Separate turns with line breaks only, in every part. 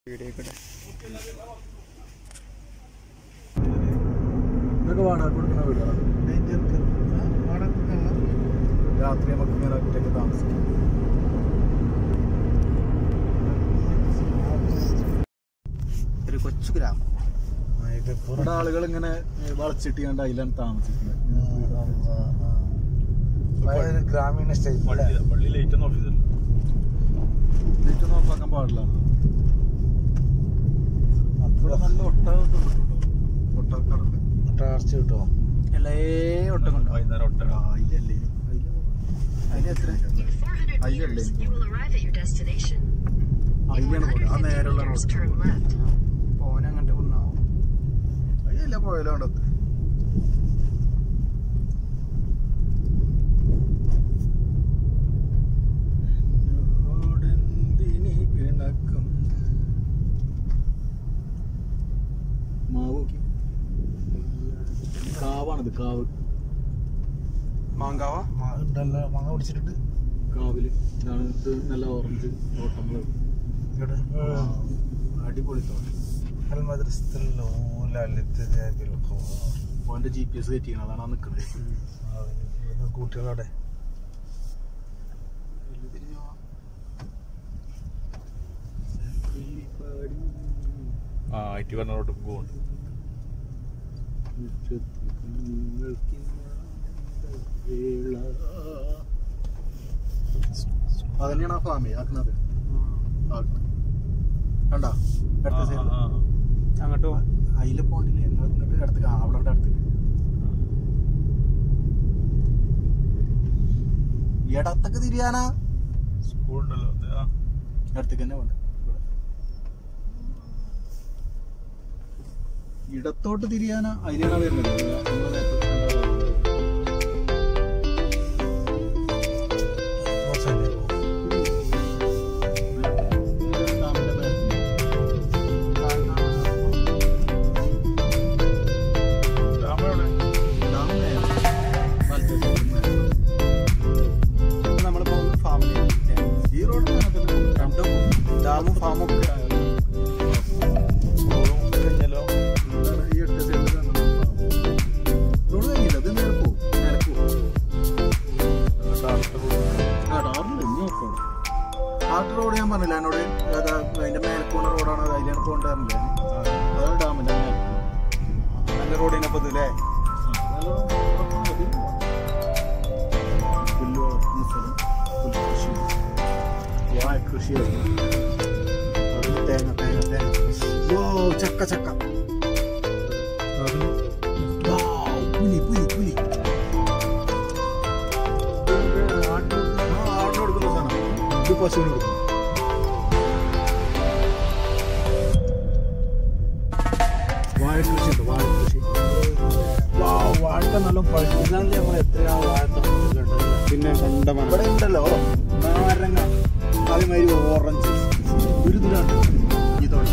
ഇതൊക്കെ വാടക കൊടുക്കുന്ന വീടുകളാണ് രാത്രി നമുക്ക് ഇങ്ങനെ ഒറ്റയ്ക്ക് താമസിക്കാം
ഒരു കൊച്ചു ഗ്രാമം
ഇവിടെ ആളുകൾ ഇങ്ങനെ വളച്ചിട്ട് കണ്ട് അതിലാണ് താമസിക്കുന്നത്
ഗ്രാമീണ സ്റ്റൈൽ
പള്ളി ലൈറ്റ് ഒന്നും ഓഫ് ചെയ്തില്ല
ലൈറ്റ് ഒന്നും ഓഫാക്കാൻ പാടില്ല ഇവിടെ നല്ല ഒട്ടകമൊക്കെ ഉണ്ട് കേട്ടോ. ഒട്ടകക്കാരുണ്ട്
ടാർച്ച് കിട്ടുമോ
എല്ലാ ഒട്ടം കൊണ്ടോ
വൈകുന്നേരം ഒട്ട
അതിലല്ലേ അതില്
അതിന് എത്ര
In 400
അതിലല്ലേ
meters, you will arrive at your destination. In
അതിലാണ് പോലെ ആ
150
നേരെയുള്ള
meters,
റോഡ്
turn left.
പോന അങ്ങോട്ട് കൊണ്ടാവും
അതിലല്ല പോയാലോ അവിടെ എന്നോടെന്തിനീ പിണക്കം? മാവ് നോക്കി. കാവാണിത് കാവ്
മാങ്കാവ
ഉണ്ടല്ലോ മാങ്ങ പിടിച്ചിട്ടുണ്ട്
കാവില് ഇതാണ് ഇത് നല്ല ഓറഞ്ച് തോട്ടങ്ങള്
ഇവിടെ
അടിപൊളി തോട്ടം
المدرسة الأولى الابتدائية بالقوار
ഓന്റെ ജി പി എസ് കയറ്റിയാണ് അതാണ് ആ നിക്കുന്നത്
കുട്ടികളവിടെ
ആ ഐ ടി പറഞ്ഞ റോഡ് പോകുന്നുണ്ട്
അതന്നെയാണ് ആ ഫാമി ആക്കുന്നത് കണ്ടാ അടുത്ത സൈഡിൽ
അങ്ങോട്ട് പോ.
അതില് പോണ്ടില്ലേ എന്നിട്ട് അടുത്ത് അവിടെ അടുത്ത് ഇടത്തൊക്കെ തിരിയാനാ
സ്കൂളുണ്ടല്ലോ അത് ആ.
അടുത്തേക്ക് തന്നെ പോണ്ട് ഇവിടെ. ഇടത്തോട്ട് തിരിയാനാ അതിലാണ് വരുന്നത് നമ്മള് നേരത്തെ കണ്ട ഭാഗം. ഡാമിന്റെ back
ഡാം എവിടെ?
ഡാം നേരെ വലത്തെ side ൽ നേരെ.
നമ്മൾ പോകുന്ന ഫാമിലി
ഈ റോഡ്
രണ്ടും ഡാമും ഫാമും ഒക്കെ
സ്കൂളും കഴിഞ്ഞല്ലോ
ഈ അടുത്ത സൈഡിൽ റോഡ് കഴിഞ്ഞില്ല ഇത് നേരെ പോകും നേരെ പോകും
ടാറിട്ട് പോകുന്നു.
ആ ഡാറില്ല ഇനി ഓഫാണ് ആട്ട് റോഡ് ഞാൻ പറഞ്ഞില്ല എന്നോട് അതാ അതിന്റെ മേലെ പോണ റോഡാണ് അത് അതിലാണ് പോകേണ്ടറില്ല അതാണ് ഡാമിന്റെ മേലെ
നല്ല റോഡിനപ്പോ ഇല്ലേ
പുല്ല് വളർത്തുന്ന സ്ഥലം പുൽകൃഷി വാഴ കൃഷിയായിരുന്നു അതിന് തേങ്ങ തേങ്ങ തേങ്ങ ഓ ചക്ക ചക്ക വൗ, പുലി പുലി പുലി ആ, ആടിന് കൊടുക്കുന്ന സാധനം ഇത് പശുവിന് കൊടുക്കും വാഴ കൃഷി ഉണ്ട് വാഴ കൃഷി വാഴ നല്ല പഴുതാണ് നമ്മൾ എത്രയാ വാഴ
പിന്നെ കണ്ടമാണ്
ഇവിടെ ഉണ്ടല്ലോ നാരങ്ങ അതേമാതിരി ഓറഞ്ച് ഗുരുതുരാണ് ഇതോടെ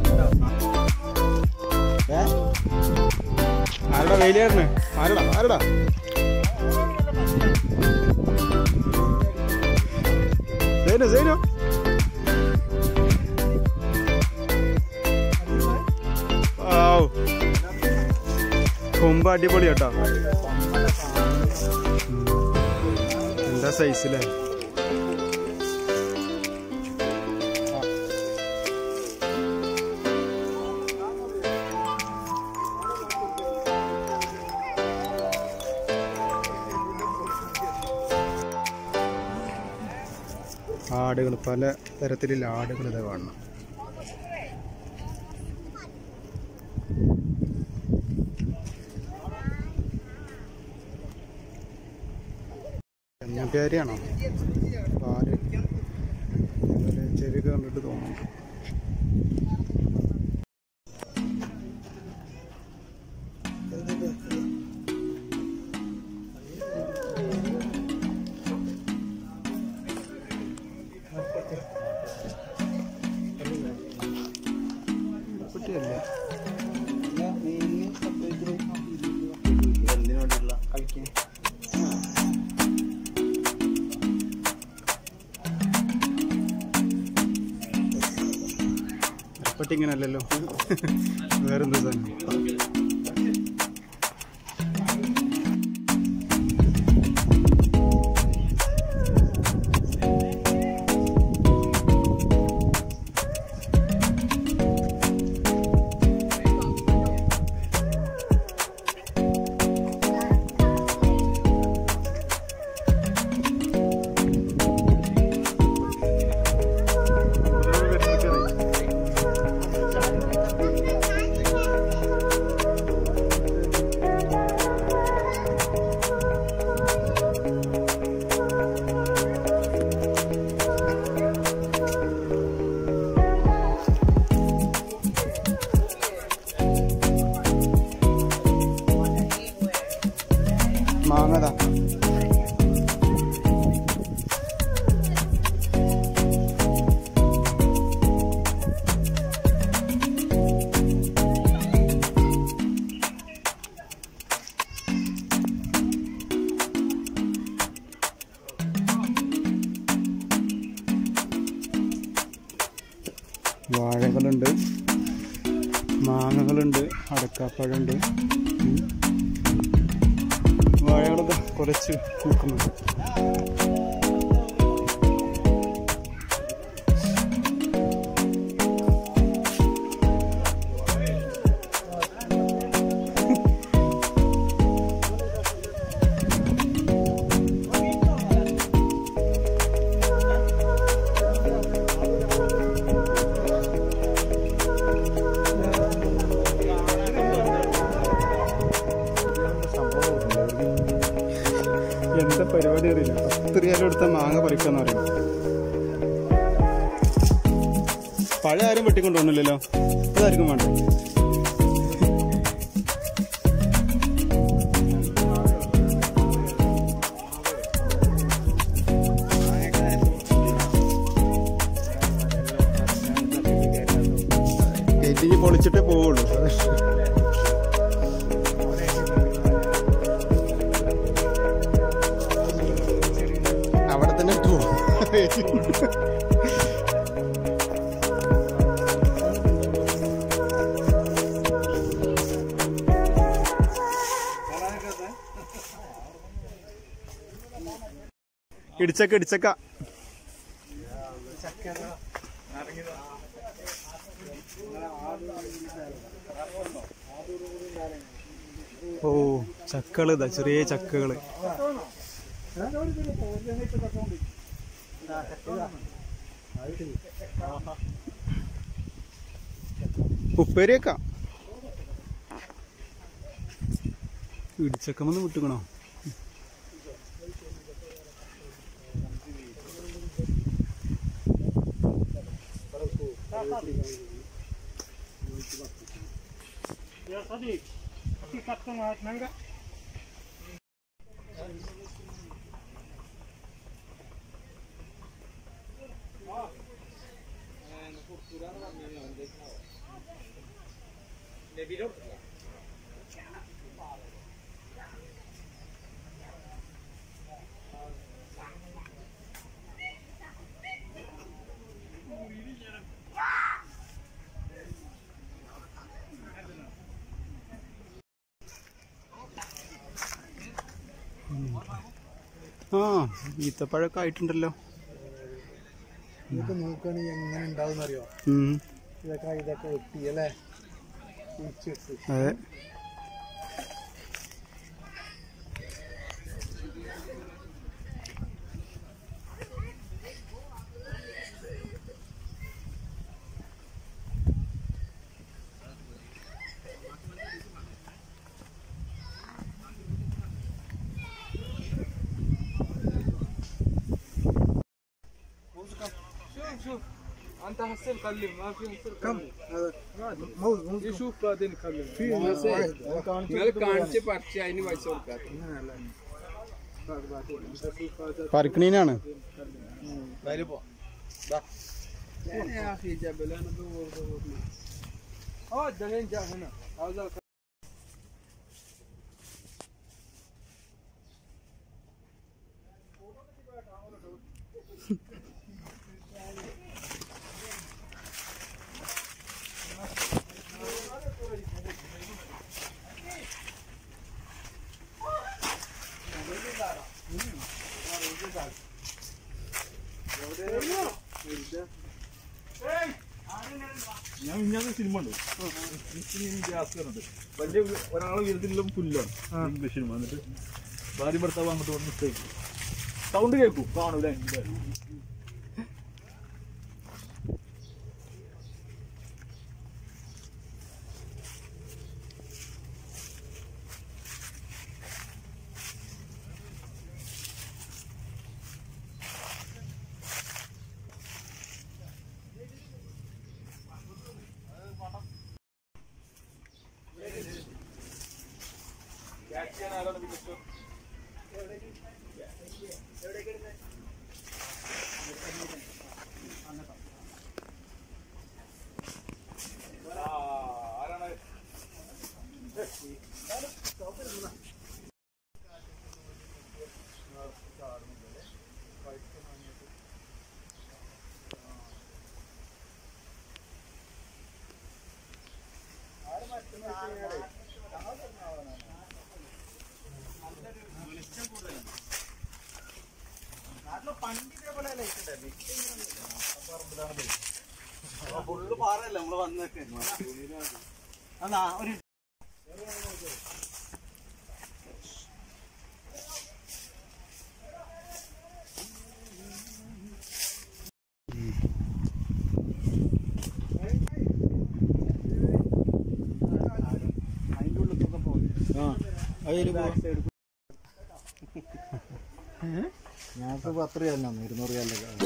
ആരുടെ വെയിലായിരുന്നു ആരടാ ആരടാ സൈനോ സൈനോ ആവ്. കൊമ്പ് അടിപൊളി കേട്ടോ എന്താ സൈസിലെ ആടുകൾ പല തരത്തിലുള്ള ആടുകൾ ഇത് കാണണം കന്യാപ്യാരിയാണോ പാല് ഇതുപോലെ ചെവി കണ്ടിട്ട് തോന്നുന്നു കുട്ടിയല്ലേ കളിക്കാൻ തീപ്പെട്ടി ഇങ്ങനെ അല്ലല്ലോ വേറെന്താ സാധനം മാങ്ങതാ വാഴകളുണ്ട് മാങ്ങകളുണ്ട് അടക്കാപ്പഴമുണ്ട് ഉം. വാഴകളൊക്കെ കുറച്ച് നിൽക്കുന്നുണ്ട് എന്താ പരിപാടി അറിയില്ല പത്ത് റിയാലും എടുത്ത മാങ്ങ പറിക്കാന്ന് പറയുന്നത് പഴയ ആരും വെട്ടിക്കൊണ്ടുപോകണില്ലല്ലോ അതായിരിക്കും വേണ്ട ഗേറ്റിങ് പൊളിച്ചിട്ടേ പോവുള്ളൂ അവിടെ തന്നെ പോകും ഇടിച്ചക്ക ഇടിച്ചക്ക ഓ ചക്കള് ഇതാ ചെറിയ ചക്കകള് ഉപ്പേരിയൊക്കെ ഇടിച്ചക്കമെന്ന് വിട്ടുക്കണോ ആ ഈത്തപ്പഴമൊക്കെ ആയിട്ടുണ്ടല്ലോ
ഇതൊക്കെ നോക്കുകയാണെങ്കിൽ എങ്ങനെ ഉണ്ടാവും അറിയോ
ഉം,
ഇതൊക്കെ ഇതൊക്കെ വെട്ടി അല്ലേ കുഴിച്ചിട്ട്
അതെ
انت هسه مكلم ما في هسه
كم هذا موز موز
يشوف بعدين يكلم
في واحد
നിങ്ങൾക്ക് കാണിച്ച് പറിച്ച് അതിന് പൈസ കൊടുക്കാം
പറിക്കണീനാണ്
يا اخي جبل انا بدور دور اه الدليل جاء هنا هذا الك-
ഞാൻ ഇങ്ങനെ സിനിമ ഉണ്ട് ഗ്യാസ് കയറുന്നുണ്ട് വലിയ ഒരാളെ വീരത്തിലുള്ള പുല്ലാണ് ഇംഗ്ലീഷ് സിനിമ എന്നിട്ട് ഭാര്യ ഭർത്താവ് അങ്ങോട്ട് വന്ന് മിസ്റ്റേക്ക് സൗണ്ട് കേൾക്കും കാണൂല എന്തായാലും
ഫുള്ള് പാറയല്ല നമ്മള് വന്നൊക്കെ അതാ ഒരു അതിന്റെ ഉള്ളിലൊക്കെ പോകും ഞങ്ങൾക്ക് പത്ത് രൂപ ഇരുന്നൂറ് രൂപ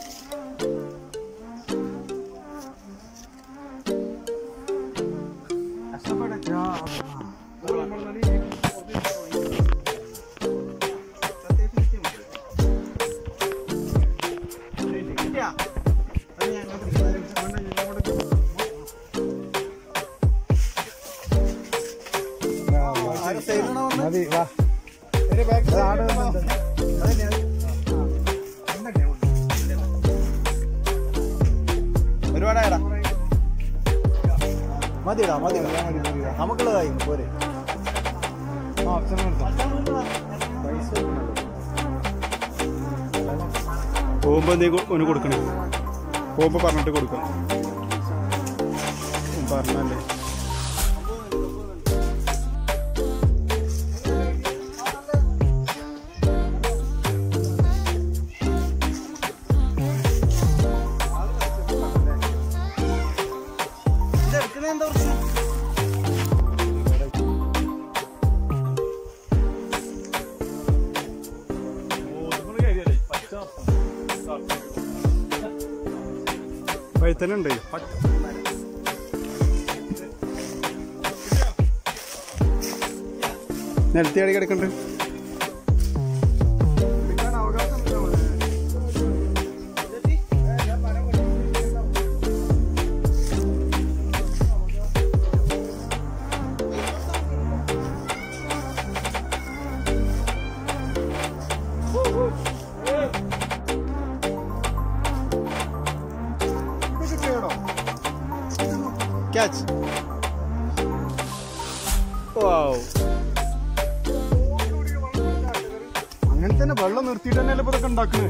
മതി വാ ഒരുപാടായടാ മതിടാ മതി നമുക്കുള്ളതായി പോരെ
പോകുമ്പോ എന്തെങ്കിലും ഒന്ന് കൊടുക്കണേ പോകുമ്പോ പറഞ്ഞിട്ട് കൊടുക്കണം പറഞ്ഞല്ലേ
എന്താ പ്രശ്നം
വൈത്തനുണ്ട് നിലത്തി അടി കിടക്കണ്ട് ക്യാച്ച് വാവ് അങ്ങനെ തന്നെ വെള്ളം നിർത്തിയിട്ട് തന്നെയല്ലേ ഇപ്പൊ ഇതൊക്കെ ഉണ്ടാക്കണേ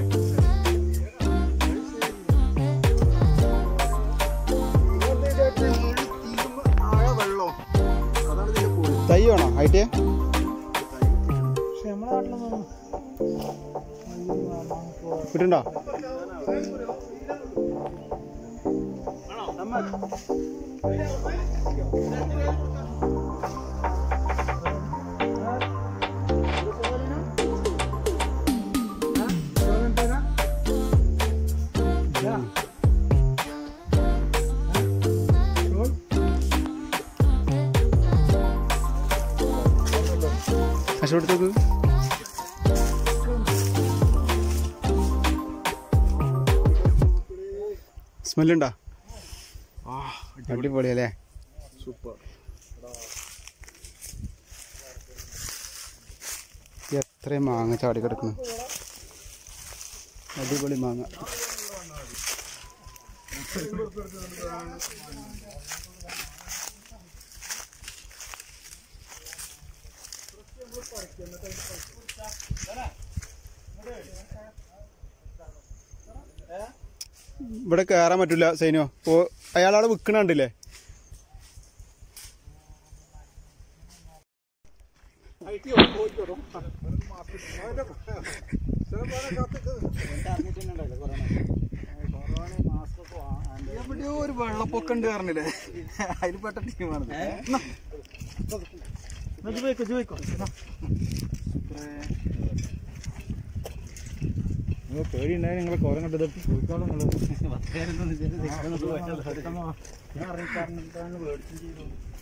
തൈ വേണോ ആയിട്ടേ കിട്ടുണ്ടോ കഷ്ടപ്പെടുത്തേക്ക് സ്മെല്ലുണ്ടോ അടിപൊളിയല്ലേ
സൂപ്പർ
എത്ര മാങ്ങ ചാടി കിടക്കുന്നു അടിപൊളി മാങ്ങ ഇവിടെ കയറാൻ പറ്റില്ല സൈനോ ഓ അയാളവിടെ വിൽക്കണുണ്ടല്ലേ
എവിടെയോ ഒരു വെള്ളപ്പൊക്കം ഉണ്ട് പറഞ്ഞില്ലേ അതിൽ പെട്ട ടീമാണ്
പേടിയുണ്ടായി നിങ്ങളെ കോരം കണ്ടത് പോയിക്കോളും
ഞാൻ അറിയിക്കാറുണ്ട്